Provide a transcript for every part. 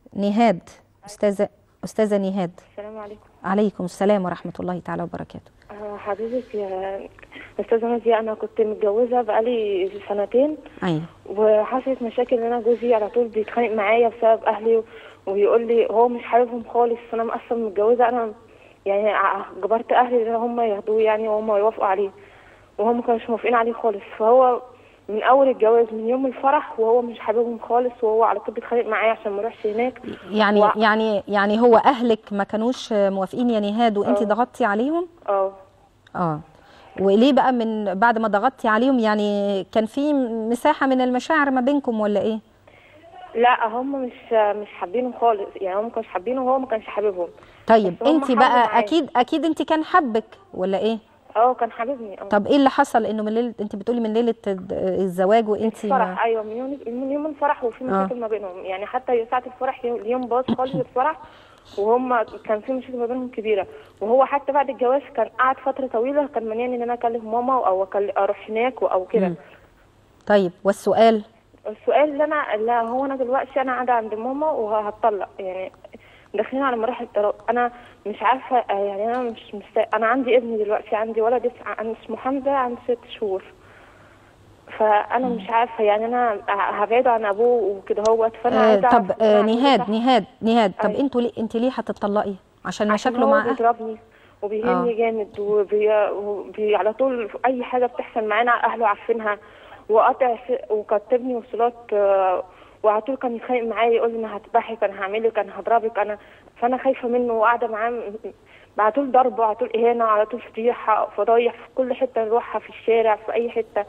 نهاد استاذه استاذه نهاد السلام عليكم عليكم السلام ورحمه الله تعالى وبركاته آه، حضرتك يا استاذه ناديه انا كنت متجوزه بقالي سنتين ايوه وحصلت مشاكل ان انا جوزي على طول بيتخانق معايا بسبب اهلي ويقول لي هو مش حاببهم خالص انا اصلا متجوزه انا يعني ع- جبرت اهلي ان هم ياخدوه يعني وهم يوافقوا عليه وهم ما كانوش موافقين عليه خالص فهو من اول الجواز من يوم الفرح وهو مش حاببهم خالص وهو على طول بيتخانق معايا عشان ما اروحش هناك يعني و- يعني يعني هو اهلك ما كانوش موافقين يا نهاد وانت آه. ضغطتي عليهم اه اه وليه بقى من بعد ما ضغطتي عليهم يعني كان في مساحه من المشاعر ما بينكم ولا ايه لا هم مش مش حابينه خالص يعني هم ما كانوش حابينه وهو ما كانش حاببهم طيب بس هم انت حاولوا بقى معايا. اكيد اكيد انت كان حبك ولا ايه اه كان حاببني اه طب ايه اللي حصل انه من ليله انت بتقولي من ليله الد- الزواج وانت فرح ايوه من يوم من يوم الفرح وفي مشاكل ما بينهم يعني حتى ساعه الفرح يوم- اليوم باظ خالص الفرح وهم كان في مشاكل ما بينهم كبيره وهو حتى بعد الجواز كان قعد فتره طويله كان مانعني ان انا اكلم ماما او أكل- اروح هناك او كده طيب والسؤال السؤال اللي انا لا هو انا دلوقتي انا قاعده عند ماما وهتطلق يعني داخلين على مراحل طلاق انا مش عارفه آه، يعني انا مش مست... انا عندي ابني دلوقتي عندي ولد اسمه عن- اسمه حمزه عنده ست شهور فانا مش عارفه يعني انا هبعده عن ابوه وكده هوت فانا آه عايزه طب أعرف آه أعمل إيه نهاد صح. نهاد نهاد طب أيوة. انتوا ليه انت ليه هتطلقي عشان عشان مشاكله هو مع أهل- بيضربني وبيهني آه. جامد وبي... وبي... على طول في اي حاجه بتحصل معانا اهله عارفينها وقاطع س... وكتبني وصلات آه، وعلى طول كان يتخانق معايا يقول لي انا هذبحك انا هعملك انا هضربك انا فانا خايفه منه وقاعده معاه م- على طول ضرب على طول اهانه على طول فضيحه فضايح في كل حته نروحها في الشارع في اي حته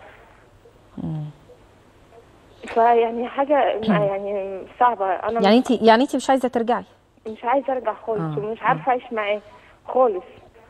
فيعني حاجه يعني صعبه انا يعني انت يعني انت مش عايزه ترجعي مش عايزه ارجع خالص آه، ومش عارفه اعيش معاه خالص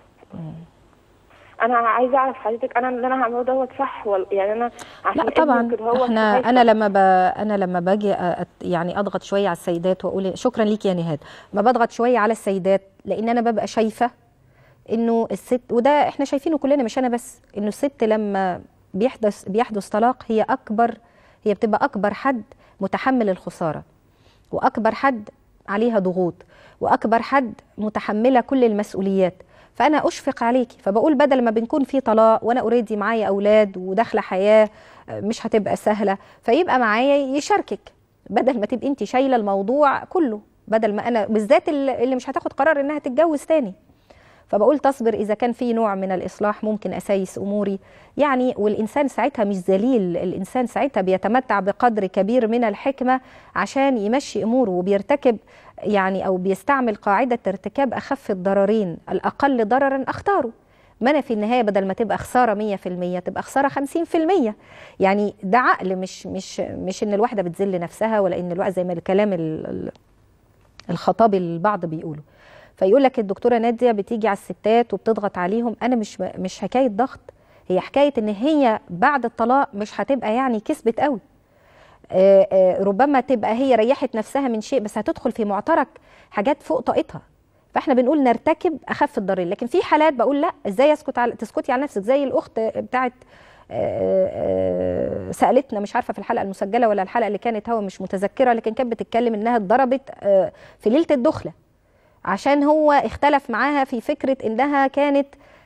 انا عايزه اعرف حضرتك انا اللي انا هعمله دوت صح ولا يعني انا عشان لا طبعا ابني كده هو احنا خايفة. انا لما ب... انا لما باجي أت... يعني اضغط شويه على السيدات واقول شكرا ليك يا نهاد ما بضغط شويه على السيدات لان انا ببقى شايفه انه الست وده احنا شايفينه كلنا مش انا بس انه الست لما بيحدث بيحدث طلاق هي اكبر هي بتبقى اكبر حد متحمل الخساره واكبر حد عليها ضغوط واكبر حد متحمله كل المسؤوليات فانا اشفق عليكي فبقول بدل ما بنكون في طلاق وانا اوريدي معايا اولاد وداخله حياه آه، مش هتبقى سهله فيبقى معايا يشاركك بدل ما تبقي انت شايله الموضوع كله بدل ما انا بالذات اللي اللي مش هتاخد قرار انها تتجوز تاني فبقول تصبر اذا كان في نوع من الاصلاح ممكن اسايس اموري يعني والانسان ساعتها مش ذليل الانسان ساعتها بيتمتع بقدر كبير من الحكمه عشان يمشي اموره وبيرتكب يعني او بيستعمل قاعده ارتكاب اخف الضررين الاقل ضررا اختاره ما انا في النهايه بدل ما تبقى خساره 100% تبقى خساره 50% يعني ده عقل مش مش مش ان الواحده بتذل نفسها ولا ان الواحد زي ما الكلام ال- ال- الخطابي البعض بيقوله فيقول لك الدكتوره ناديه بتيجي على الستات وبتضغط عليهم انا مش مش حكايه ضغط هي حكايه ان هي بعد الطلاق مش هتبقى يعني كسبت قوي آه، آه، ربما تبقى هي ريحت نفسها من شيء بس هتدخل في معترك حاجات فوق طاقتها فاحنا بنقول نرتكب اخف الضررين لكن في حالات بقول لا ازاي اسكت على تسكتي على نفسك زي الاخت بتاعت آه، آه، سالتنا مش عارفه في الحلقه المسجله ولا الحلقه اللي كانت هو مش متذكره لكن كانت بتتكلم انها اتضربت آه، في ليله الدخله عشان هو اختلف معاها في فكره انها كانت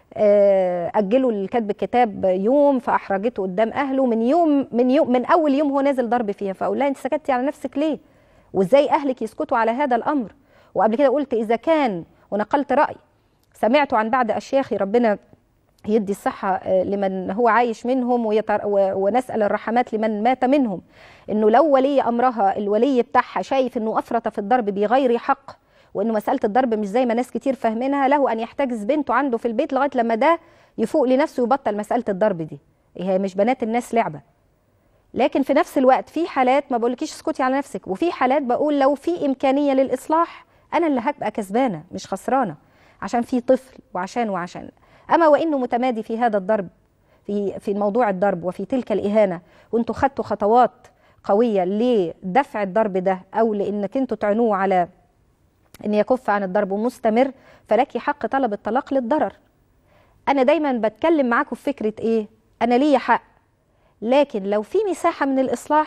آه، اجلوا الكتب الكتاب يوم فاحرجته قدام اهله من يوم من يوم من اول يوم هو نازل ضرب فيها فاقول لها انت سكتي على نفسك ليه وازاي اهلك يسكتوا على هذا الامر وقبل كده قلت اذا كان ونقلت راي سمعت عن بعض اشياخي ربنا يدي الصحة آه، لمن هو عايش منهم ويتر و- ونسأل الرحمات لمن مات منهم إنه لو ولي أمرها الولي بتاعها شايف إنه أفرط في الضرب بغير حق وإنه مسألة الضرب مش زي ما ناس كتير فاهمينها له أن يحتجز بنته عنده في البيت لغاية لما ده يفوق لنفسه ويبطل مسألة الضرب دي هي مش بنات الناس لعبة لكن في نفس الوقت في حالات ما بقولكيش اسكتي على نفسك وفي حالات بقول لو في إمكانية للإصلاح أنا اللي هبقى كسبانة مش خسرانة عشان في طفل وعشان وعشان أما وإنه متمادي في هذا الضرب في في موضوع الضرب وفي تلك الإهانة وأنتوا خدتوا خطوات قوية لدفع الضرب ده أو لأنك أنتوا تعنوه على أن يكف عن الضرب ومستمر فلك حق طلب الطلاق للضرر أنا دايما بتكلم معاكم في فكرة إيه أنا ليا حق لكن لو في مساحة من الإصلاح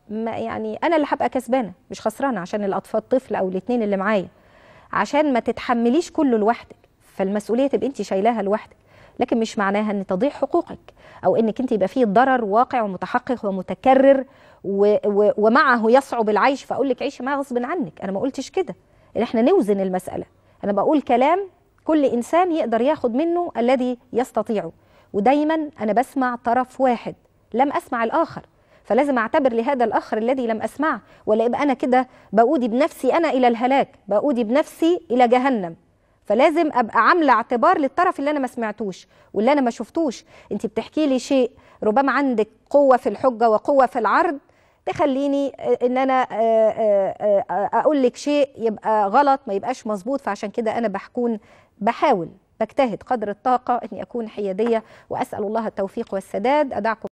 ما يعني انا اللي هبقى كسبانه مش خسرانه عشان الاطفال الطفل او الاثنين اللي معايا عشان ما تتحمليش كله لوحدك فالمسؤوليه تبقى انت شايلاها لوحدك لكن مش معناها ان تضيع حقوقك او انك انت يبقى فيه ضرر واقع ومتحقق ومتكرر و و ومعه يصعب العيش فاقول لك عيشي معاه غصب عنك انا ما قلتش كده ان احنا نوزن المساله انا بقول كلام كل انسان يقدر ياخد منه الذي يستطيعه ودايما انا بسمع طرف واحد لم اسمع الاخر فلازم اعتبر لهذا الاخر الذي لم اسمعه ولا يبقى انا كده بقودي بنفسي انا الى الهلاك بقودي بنفسي الى جهنم فلازم ابقى عامله اعتبار للطرف اللي انا ما سمعتوش واللي انا ما شفتوش انت بتحكي لي شيء ربما عندك قوه في الحجه وقوه في العرض تخليني ان انا اقول لك شيء يبقى غلط ما يبقاش مظبوط فعشان كده انا بحكون بحاول بجتهد قدر الطاقه اني اكون حياديه واسال الله التوفيق والسداد ادعكم